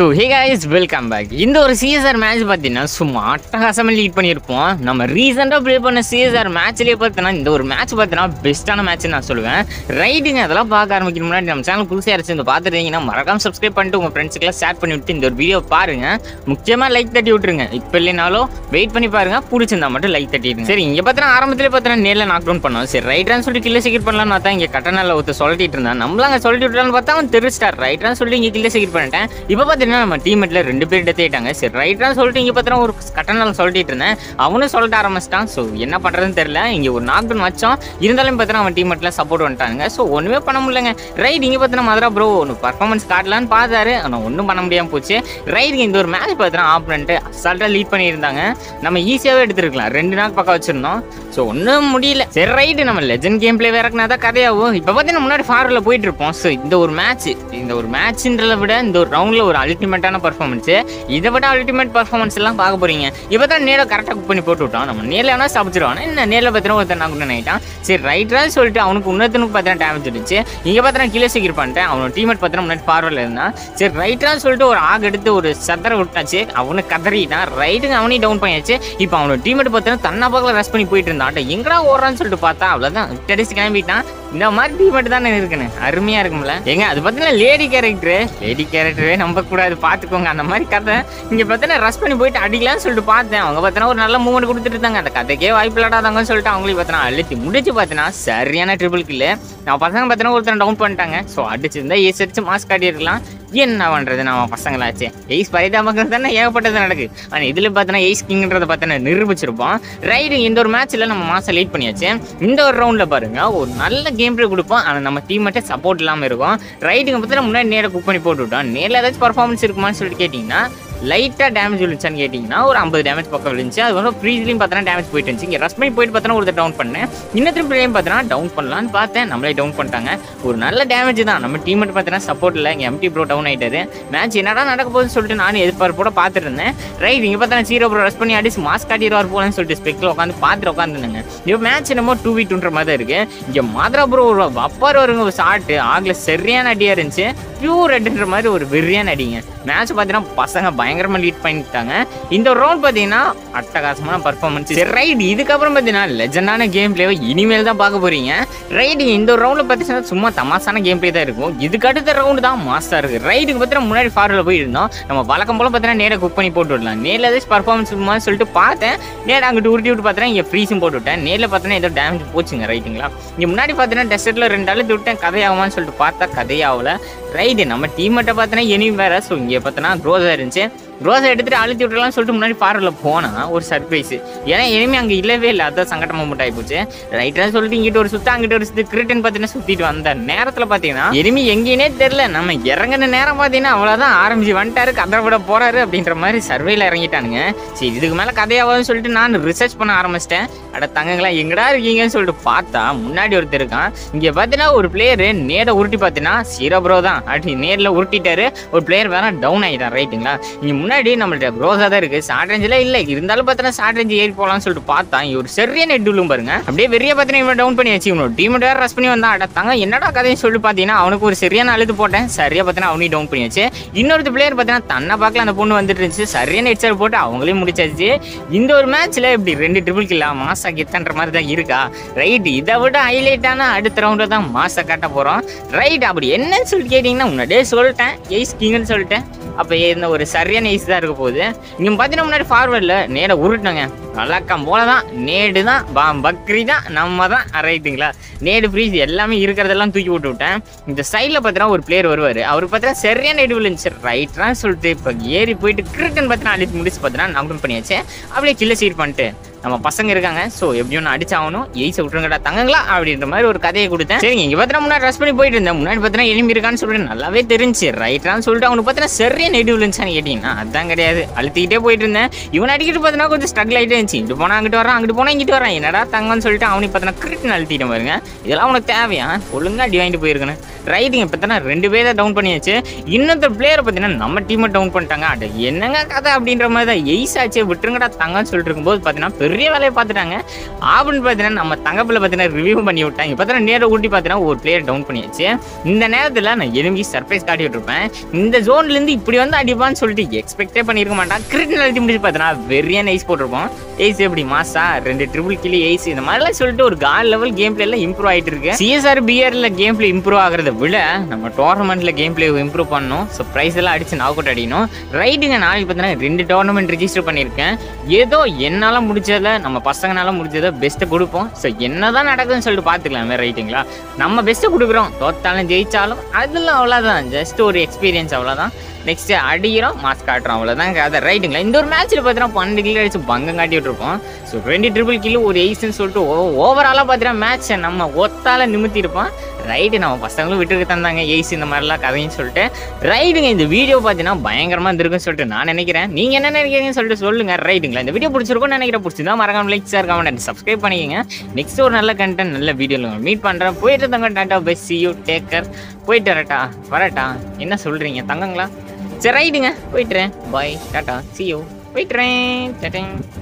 so hey guys welcome back இந்த ஒரு CSR match பார்த்தீங்கன்னா சும்மா அட்டகாசமாக லீட் பண்ணியிருப்போம் நம்ம ரீசெண்டாக ப்ளே பண்ண சிஎஸ்ஆர் மேட்ச்லேயே பார்த்தீங்கன்னா இந்த ஒரு மேட்ச் பார்த்தீங்கன்னா பெஸ்ட்டான மேட்ச் நான் சொல்லுவேன் ரைட்டுங்க அதெல்லாம் பார்க்க ஆரம்பிக்கிற முன்னாடி நம்ம சேனல் புதுசாக இருந்துச்சு இந்த பார்த்துட்டீங்கன்னா மறக்காம சப்ஸ்கிரைப் பண்ணிட்டு உங்கள் ஃப்ரெண்ட்ஸுக்கெல்லாம் ஷேர் பண்ணி விட்டு இந்த ஒரு வீடியோ பாருங்க முக்கியமாக லைக் தட்டி விட்டுருங்க இப்போ இல்லைனாலும் வெயிட் பண்ணி பாருங்க பிடிச்சிருந்தா மட்டும் லைக் தட்டிடுங்க சரி இங்கே பார்த்தீங்கன்னா ஆரம்பத்திலே பார்த்தீங்கன்னா நேரில் நாக் டவுன் பண்ணோம் சரி ரைட்டான்னு சொல்லிட்டு கில்ல செக்யூர் பண்ணலாம்னு பார்த்தா இங்கே கட்டணால ஒருத்தர் சொல்லிட்டு இருந்தான் நம்மளும் அங்கே சொல்லிட்டு விட்டான்னு பார்த்தா அவன் தெரிஞ்சிட்டார் ரைட்டான்னு சொல்லிட்டு இங்கே கில்ல செக்யூர் பண்ணிட்டேன் இப்போ பார்த்தீங்கன்னா நம்ம டீமெட்டில் ரெண்டு பேர் டெத் ஆயிட்டாங்க சரி ரைட்டான்னு சொல்லிட்டு இங்கே பார்த்தீங்கன்னா ஒரு கட்டணால சொல்லிட்டு இருந்தேன் அவனும் சொல்லிட்டு ஆரம்பிச்சிட்டான் ஸோ என்ன பண்ணுறதுன்னு தெரியல இங்கே ஒரு நாக் டவுன் வச்சோம் இருந்தாலும் பார்த்தீங்கன்னா அவன் டீமெட்டில் சப்போர்ட் வந்துட்டாங்க ஸோ ஒன்றுமே பண்ண முடியலங்க ரைட் இங்கே பார்த்தீங்கன்னா மதுரா ப்ரோ ஒன்று பர்ஃபார்மன்ஸ் காட்டலான்னு பார்த்தாரு ஆனால் ஒன்றும் பண்ண முடியாமல் போச்சு ரைட் இந்த ஒரு மேட்ச் பார்த்தீங்கன்னா ஆப்ரண்ட்டு அசால்ட்டாக லீட் பண்ணியிருந்தாங்க நம்ம ஈஸியாகவே எடுத்துருக்கலாம் ரெண்டு நாள் பக்கம் வச்சிருந்தோம் ஸோ ஒன்றும் முடியல சரி ரைட்டு நம்ம லெஜண்ட் கேம் பிளே வேறக்குனா தான் கதையாகும் இப்போ பார்த்தீங்கன்னா முன்னாடி ஃபாரில் போயிட்டு இருப்போம் ஸோ இந்த ஒரு மேட்ச் இந்த ஒரு மேட்ச்ன்றதை விட இந்த ஒரு ரவுண்டில் ஒரு அல்டிமேட்டான பர்ஃபார்மன்ஸ் இதை விட அல்டிமேட் பர்ஃபார்மன்ஸ் எல்லாம் பார்க்க போறீங்க இப்போ தான் நேரம் கரெக்டாக குக் பண்ணி போட்டு விட்டோம் நம்ம நேரில் வேணா சாப்பிச்சிருவான் என்ன நேரில் பார்த்தீங்கன்னா ஒருத்தர் நான் கூட ஆகிட்டான் சரி ரைட்டரா சொல்லிட்டு அவனுக்கு இன்னொருத்தனுக்கு பார்த்தீங்கன்னா டேமேஜ் இருந்துச்சு இங்கே பார்த்தீங்கன்னா கீழே சீக்கிரம் பண்ணிட்டேன் அவனோட டீமேட் பார்த்தீங்கன்னா முன்னாடி ஃபார்வர்டில் இருந்தான் சரி ரைட்டரா சொல்லிட்டு ஒரு ஆக எடுத்து ஒரு சத்தரை விட்டாச்சு அவனு கதறிட்டான் ரைட்டுங்க அவனையும் டவுன் பண்ணியாச்சு இப்போ அவனோட டீமேட் பார்த்தீங்கன்னா தன்னா பக்கம் ரஷ் பண்ணி போயிட்டு இருந்தான் அட எங்கடா ஓடுறான்னு சொல்லிட்டு பார்த்தா அவ்வளோதான் டெடிஸ்ட் கிளம்பிட்டான் இந்த மாதிரி டீமேட் தானே இருக்குன்னு அருமையா இருக்கும்ல ஏங்க அது பார்த்தீங்கன்னா லேடி கேரக்டர் லேடி கேரக்டரே நம்ப கூடாது பார்த்துக்கோங்க அந்த மாதிரி கதை இங்கே பார்த்தீங்கன்னா ரஷ் பண்ணி போயிட்டு அடிக்கலாம்னு சொல்லிட்டு பார்த்தேன் அவங்க பார்த்தீங்கன்னா ஒரு நல்ல மூமெண்ட் கொடுத்துட்டு இருந்தாங்க அந்த கதைக்கே வாய்ப்பு இல்லாதாங்கன்னு சொல்லிட்டு அவங்களையும் பார்த்தீங்கன்னா அழுத்தி முடிச்சு பார்த்தீங்கன்னா சரியான ட்ரிபிள் கில்லு நான் பசங்க பார்த்தீங்கன்னா ஒருத்தர் டவுன் பண்ணிட்டாங்க ஸோ அடிச்சிருந்தா ஏஸ் அடிச்சு மாஸ்க் காட்டியிருக்கலாம் என்ன பண்ணுறது நம்ம பசங்களாச்சே எய்ஸ் பரிதாபங்கிறது தானே ஏகப்பட்டது நடக்கு ஆனால் இதில் பார்த்தீங்கன்னா எய்ஸ் கிங்ன்றதை பார்த்தீங்கன்னா நிரூபிச்சிருப்போம் ரைடு இந்த ஒரு மேட்ச்சில் நம்ம மாதம் லீட் பண்ணியாச்சு இந்த ஒரு ரவுண்டில் பாருங்க ஒரு நல்ல கேம் ப்ளே கொடுப்போம் ஆனால் நம்ம டீம் மட்டும் சப்போர்ட் இல்லாமல் இருக்கும் ரைடுங்க பார்த்தீங்கன்னா முன்னாடி நேராக குக் பண்ணி போட்டு விட்டோம் நேரில் ஏதாச்சும் பர்ஃபார்மன்ஸ் இருக்குமான்னு சொல்லிட்டு கேட்டிங்கன்னா லைட்டாக டேமேஜ் விழுந்துச்சான்னு கேட்டிங்கன்னா ஒரு ஐம்பது டேமேஜ் பக்கம் விழுந்துச்சு அது வந்து ஃப்ரீஸ்லையும் பார்த்தோன்னா டேமேஜ் போயிட்டு இருந்துச்சு இங்கே ரஷ் பண்ணி போயிட்டு பார்த்தோன்னா ஒருத்தர் டவுன் பண்ணேன் இன்னொரு பிள்ளையும் பார்த்தோன்னா டவுன் பண்ணலான்னு பார்த்தேன் நம்மளே டவுன் பண்ணிட்டாங்க ஒரு நல்ல டேமேஜ் தான் நம்ம டீம் மட்டும் பார்த்தோன்னா சப்போர்ட் இல்லை இங்கே எம்டி ப்ரோ டவுன் ஆகிட்டாரு மேட்ச் என்னடா நடக்க போகுதுன்னு சொல்லிட்டு நானும் எதிர்பார்ப்போட பார்த்துட்டு இருந்தேன் ரைட் இங்கே பார்த்தா ஜீரோ ப்ரோ ரஷ் பண்ணி அடிச்சு மாஸ்க் காட்டிடுவார் போலன்னு சொல்லிட்டு ஸ்பெக்கில் உட்காந்து பார்த்துட்டு உட்காந்துருந்தாங்க இப்போ மேட்ச் என்னமோ டூ வீ டூன்ற மாதிரி தான் இருக்கு இங்கே மாத்ரா ப்ரோ ஒரு அப்பார் வருங்க ஒரு ஷாட்டு ஆகில் சரியான அடியாக இருந்துச்சு பியூர் ரெட்டுன்ற மாதிரி ஒரு வெறியான அடிங்க மேட்ச் பார்த்தீங்கன்னா பசங்க பயங்கரமாக லீட் பண்ணிட்டாங்க இந்த ரவுண்ட் பார்த்தீங்கன்னா அட்டகாசமான பர்ஃபார்மன்ஸ் ரைட் இதுக்கப்புறம் பார்த்தீங்கன்னா லெஜண்டான கேம் பிளேவை இனிமேல் தான் பார்க்க போறீங்க ரைடு இந்த ஒரு ரவுண்டில் பார்த்தீங்கன்னா சும்மா தமாசான கேம் பிளே தான் இருக்கும் இதுக்கு அடுத்த ரவுண்டு தான் மாஸ்டா இருக்கு ரைடுக்கு பார்த்தீங்கன்னா முன்னாடி ஃபாரில் போய் இருந்தோம் நம்ம வழக்கம் போல பார்த்தீங்கன்னா நேராக குக் பண்ணி போட்டு விடலாம் நேரில் ஏதாச்சும் பர்ஃபார்மன்ஸ் மாதிரி சொல்லிட்டு பார்த்தேன் நேராக அங்கிட்டு உருட்டி விட்டு பார்த்தீங்கன்னா இங்கே ஃப்ரீஸும் போட்டு விட்டேன் நேரில் பார்த்தீங்கன்னா ஏதோ டேமேஜ் போச்சுங்க ரைட்டுங்களா இங்கே முன்னாடி பார்த்தீங்கன்னா டெசர்ட்டில் ரெண்டு அழுத்து விட்டேன் கதையாகுமான்னு சொல்லிட்டு பார்த்தா கதையாகல ரைடு நம்ம டீம் மட்டும் பார்த்தீங்கன்னா இனி வேற ஸோ இங்கே பார்த்தோன்னா க்ரோஸாக இருந்துச்சு க்ரோஸை எடுத்துட்டு அழுத்தி விட்டுலாம்னு சொல்லிட்டு முன்னாடி ஃபாரில் போனால் ஒரு சர்ப்ரைஸ் ஏன்னா இனிமே அங்கே இல்லவே இல்லை அதான் சங்கடம் மூமெண்ட் ஆகிப்போச்சு ரைட்டாக சொல்லிட்டு இங்கிட்ட ஒரு சுத்தம் அங்கிட்ட ஒரு சுத்து கிரிட்டன் பார்த்தீங்கன்னா சுற்றிட்டு வந்த நேரத்தில் பார்த்தீங்கன்னா எனிமி எங்கேனே தெரில நம்ம இறங்கின நேரம் பார்த்தீங்கன்னா அவ்வளோதான் ஆரம்பிச்சு வந்துட்டாரு கதை விட போறாரு அப்படின்ற மாதிரி சர்வேல இறங்கிட்டானுங்க சரி இதுக்கு மேலே கதையாகும்னு சொல்லிட்டு நான் ரிசர்ச் பண்ண ஆரம்பிச்சிட்டேன் அட தங்கங்களா எங்கடா இருக்கீங்கன்னு சொல்லிட்டு பார்த்தா முன்னாடி ஒருத்தர் இருக்கான் இங்கே பார்த்தீங்கன்னா ஒரு பிளேயரு நேரை உருட்டி பார்த்தீங்கன்னா சீரோ ப்ரோ தான் அப்படி நேரில் உருட்டிட்டாரு ஒரு பிளேயர் வேற டவுன் ஆகிட்டான் ரைட்டுங்களா இங்கே முன்னாடி நம்மள்ட்ட க்ரோஸாக தான் இருக்குது ஷார்ட் ரேஞ்சில் இல்லை இருந்தாலும் பார்த்தீங்கன்னா ஷார்ட் ரேஞ்ச் ஏறி போகலாம்னு சொல்லிட்டு பார்த்தா இவர் சரியான எட்டுலும் பாருங்க அப்படியே வெறிய பார்த்தீங்கன்னா இவன் டவுன் பண்ணி வச்சு இவனோட டீம் வேற ரஷ் பண்ணி வந்தான் அடத்தாங்க என்னடா கதையும் சொல்லி பார்த்தீங்கன்னா அவனுக்கு ஒரு சரியான அழுது போட்டேன் சரியா பார்த்தீங்கன்னா அவனையும் டவுன் பண்ணி வச்சு இன்னொரு பிளேயர் பார்த்தீங்கன்னா தன்னை பார்க்கல அந்த பொண்ணு வந்துட்டு இருந்துச்சு சரியான ஹெட்சர் போட்டு அவங்களையும் முடிச்சாச்சு இந்த ஒரு மேட்ச்ல இப்படி ரெண்டு ட்ரிபிள் கில்லா மாசா கித்தன்ற மாதிரி தான் இருக்கா ரைட் இதை விட ஹைலைட்டான அடுத்த ரவுண்டில் தான் மாசா காட்ட போகிறோம் ரைட் அப்படி என்னன்னு சொல்லிட்டு கேட்டிங்கன்னா முன்னாடியே சொல்லிட்டேன் எய்ஸ் கிங்னு சொல்லிட்டேன் அப்போ இந்த ஒரு சரியான ஐஸ் தான் இருக்க போகுது இங்கே பார்த்தீங்கன்னா முன்னாடி ஃபார்வர்டில் நேர உருட்டுங்க வழக்கம் போல தான் நேடு தான் பா பக்ரி தான் நம்ம தான் ரைட்டுங்களா நேடு ஃப்ரீஸ் எல்லாமே இருக்கிறதெல்லாம் தூக்கி விட்டு விட்டேன் இந்த சைடில் பார்த்தீங்கன்னா ஒரு பிளேயர் வருவார் அவருக்கு பார்த்தீங்கன்னா சரியான இடிவில் இருந்துச்சு ரைட்லாம் சொல்லிட்டு இப்போ ஏறி போயிட்டு கிரிக்கன் பார்த்தீங்கன்னா அழித்து முடிச்சு பார்த்தீங்கன்னா நாக் டவுன் பண்ணியாச்சு அப்படியே கில்ல சீட் பண்ணிட்டு நம்ம பசங்க இருக்காங்க ஸோ எப்படியும் நான் அடிச்சாகணும் எய்ஸை விட்டுருங்கடா தங்கங்களா அப்படின்ற மாதிரி ஒரு கதையை கொடுத்தேன் சரிங்க இங்கே பார்த்தீங்கன்னா முன்னாடி ரஷ் பண்ணி போயிட்டு இருந்தேன் முன்னாடி பார்த்தீங்கன்னா எலும்பி இருக்கான்னு சொல்லிட்டு நல்லாவே தெரிஞ்சு ரைட்டான்னு சொல்லிட்டு அவனுக்கு பார்த்தீங்கன்னா சரியா நெடிவ் இருந்துச்சான்னு கேட்டிங்கன்னா அதான் கிடையாது அழுத்திக்கிட்டே போயிட்டு இருந்தேன் இவன் அடிக்கிட்டு பார்த்தீங்கன்னா கொஞ்சம் ஸ்ட்ரகிள் ஆகிட்டே இருந்துச்சு இங்கிட்டு போனால் அங்கிட்டு வரான் அங்கிட்டு போனால் இங்கிட்டு வரான் என்னடா தங்கன்னு சொல்லிட்டு அவனுக்கு பார்த்தீங்கன்னா கிரிட்டு அழுத்திட்டு பாருங்க இதெல்லாம் உனக்கு தேவையா ஒழுங்கா அடி வாங்கிட்டு போயிருக்கணும் ரைடிங் இப்போ தானே ரெண்டு பேரை டவுன் பண்ணியாச்சு இன்னொருத்தர் பிளேயரை பார்த்தீங்கன்னா நம்ம டீமை டவுன் பண்ணிட்டாங்க அட என்னங்க கதை அப்படின்ற மாதிரி தான் எய்ஸ் ஆச்சு விட்டுருங்கடா தங்கன்னு சொல்லிட்டு இருக்கும்போது பார்த்தீங்கன்னா பெரிய வேலையை பார்த்துட்டாங்க ஆப்னு பார்த்தீங்கன்னா நம்ம தங்கப்பில் பார்த்தீங்கன்னா ரிவ்யூ பண்ணி விட்டாங்க இப்போ தான் நேரம் ஊட்டி பார்த்தீங்கன்னா ஒரு பிளேயர் டவுன் பண்ணியாச்சு இந்த நேரத்தில் நான் எலும்பி சர்ப்ரைஸ் காட்டி விட்டுருப்பேன் இந்த ஜோன்லேருந்து இப்படி வந்து அடிப்பான்னு சொல்லிட்டு எக்ஸ்பெக்டே பண்ணியிருக்க மாட்டான் கிரிக்கெட் அழுத்தி முடிச்சு பார்த்தீங்கன்னா வெறியான ஐஸ் போட்டிருப்போம் எய்ஸ் எப்படி மாசா ரெண்டு ட்ரிபிள் கிளி எய்ஸ் இந்த மாதிரிலாம் சொல்லிட்டு ஒரு கால் லெவல் கேம் பிளே எல்லாம் இம்ப்ரூவ் ஆயிட்டு இருக்கு சிஎஸ்ஆர் பிஆர்ல கேம் பிளே இம்ப்ரூவ் ஆகிறத விட நம்ம டோர்னமெண்ட்ல கேம் பிளே இம்ப்ரூவ் பண்ணணும் ஸோ ப்ரைஸ் எல்லாம் அடிச்சு நாக் அவுட் அடிக்கணும் ரைட்டுங்க நாளைக்கு பார்த்தீங்கன்னா ரெண்டு டோர்னமெண்ட் ரிஜிஸ்டர் பண்ணியிருக்கேன் ஏதோ என்னால் முடிஞ்சதை நம்ம பசங்கனால முடிஞ்சதை பெஸ்ட்டை கொடுப்போம் ஸோ என்னதான் நடக்குதுன்னு சொல்லிட்டு பார்த்துக்கலாம் ரைட்டுங்களா நம்ம பெஸ்ட்டை கொடுக்குறோம் தோத்தாலும் ஜெயிச்சாலும் அதெல்லாம் அவ்வளோதான் ஜஸ்ட் ஒரு எக்ஸ்பீரியன்ஸ் அவ்வளோதான் நெக்ஸ்ட் அடிக்கிறோம் மாஸ்க் காட்டுறோம் அவ்வளோதான் கதை ரைட்டுங்களா இந்த ஒரு மேட்ச்சில் பார்த்தீங்கன்னா பன்னெண்டு கிலோ அடிச்சு பங்கம் காட்டி விட்டுருப்போம் ஸோ ரெண்டு ட்ரிபிள் கிலோ ஒரு எய்ஸ்ன்னு சொல்லிட்டு ஓவராலாக பார்த்தீங்கன்னா மேட்ச்சை நம்ம ஒத்தால நிமித்தி இருப்போம் ரைட்டு நம்ம பசங்களும் விட்டுருக்கு தந்தாங்க எய்ஸ் இந்த மாதிரிலாம் கதைன்னு சொல்லிட்டு ரைட்டுங்க இந்த வீடியோ பார்த்தீங்கன்னா பயங்கரமாக இருந்திருக்குன்னு சொல்லிட்டு நான் நினைக்கிறேன் நீங்கள் என்ன நினைக்கிறீங்கன்னு சொல்லிட்டு சொல்லுங்க ரைட்டுங்களா இந்த வீடியோ பிடிச்சிருக்கும்னு நினைக்கிறேன் பிடிச்சிருந்தா மறக்காம லைக் ஷேர் கமெண்ட் சப்ஸ்கிரைப் பண்ணிக்கங்க நெக்ஸ்ட் ஒரு நல்ல கண்டென்ட் நல்ல வீடியோவில் மீட் பண்ணுறேன் போயிட்டு தங்க டாட்டா பெஸ்ட் சி யூ டேக்கர் போயிட்டு வரட்டா வரட்டா என்ன சொல்கிறீங்க தங்கங்களா சரி ரைட்டுங்க போயிட்டுறேன் பாய் டாட்டா சி யூ போயிட்டுறேன் டாட்டா